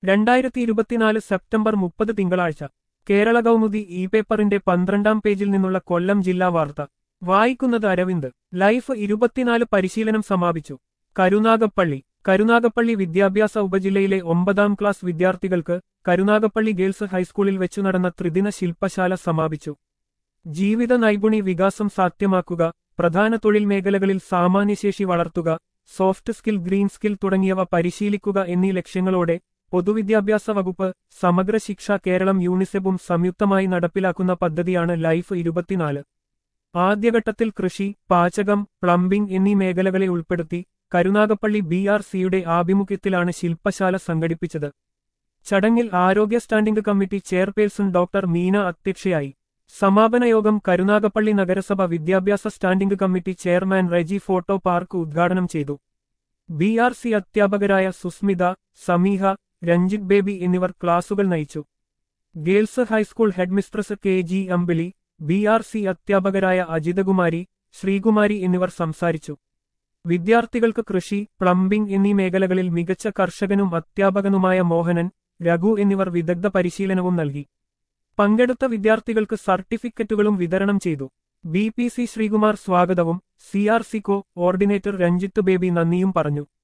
രണ്ടായിരത്തി ഇരുപത്തിനാല് സെപ്റ്റംബർ മുപ്പത് തിങ്കളാഴ്ച കേരള കൗമുദി ഇ പേപ്പറിന്റെ പന്ത്രണ്ടാം പേജിൽ നിന്നുള്ള കൊല്ലം ജില്ലാ വാർത്ത വായിക്കുന്നത് അരവിന്ദ് ലൈഫ് ഇരുപത്തിനാല് പരിശീലനം സമാപിച്ചു കരുനാഗപ്പള്ളി കരുനാഗപ്പള്ളി വിദ്യാഭ്യാസ ഉപജില്ലയിലെ ഒമ്പതാം ക്ലാസ് വിദ്യാർത്ഥികൾക്ക് കരുനാഗപ്പള്ളി ഗേൾസ് ഹൈസ്കൂളിൽ വെച്ചു നടന്ന ത്രിദിന ശില്പശാല സമാപിച്ചു ജീവിത നൈപുണി വികാസം സാധ്യമാക്കുക പ്രധാന തൊഴിൽ മേഖലകളിൽ സാമാന്യശേഷി വളർത്തുക സോഫ്റ്റ് സ്കിൽ ഗ്രീൻ സ്കിൽ തുടങ്ങിയവ പരിശീലിക്കുക എന്നീ ലക്ഷ്യങ്ങളോടെ പൊതുവിദ്യാഭ്യാസ വകുപ്പ് സമഗ്ര ശിക്ഷ കേരളം യൂണിസെഫും സംയുക്തമായി നടപ്പിലാക്കുന്ന പദ്ധതിയാണ് ലൈഫ് ഇരുപത്തിനാല് ആദ്യഘട്ടത്തിൽ കൃഷി പാചകം പ്ലംബിംഗ് എന്നീ മേഖലകളെ ഉൾപ്പെടുത്തി കരുനാഗപ്പള്ളി ബി ആർ സിയുടെ ആഭിമുഖ്യത്തിലാണ് ശില്പശാല സംഘടിപ്പിച്ചത് ചടങ്ങിൽ ആരോഗ്യ standing committee chairperson doctor Meena അധ്യക്ഷയായി സമാപന യോഗം കരുനാഗപ്പള്ളി നഗരസഭ വിദ്യാഭ്യാസ standing committee chairman Reji photo park ഉദ്ഘാടനം ചെയ്തു ബി ആർ സി അധ്യാപകരായ സുസ്മിത സമീഹ രഞ്ജിത് ബേബി എന്നിവർ ക്ലാസുകൾ നയിച്ചു girls high school headmistress K G Ambili B R C അധ്യാപകരായ അജിതകുമാരി ശ്രീകുമാരി എന്നിവർ സംസാരിച്ചു വിദ്യാർത്ഥികൾക്ക് കൃഷി പ്ലംബിംഗ് എന്നീ മേഖലകളിൽ മികച്ച കർഷകനും അധ്യാപകനുമായ മോഹനൻ രഘു എന്നിവർ വിദഗ്ധ പരിശീലനവും നൽകി പങ്കെടുത്ത വിദ്യാർത്ഥികൾക്ക് സർട്ടിഫിക്കറ്റുകളും വിതരണം ചെയ്തു ബി പി സി ശ്രീകുമാർ സ്വാഗതവും C R C coordinator Ranjith Baby നന്ദിയും പറഞ്ഞു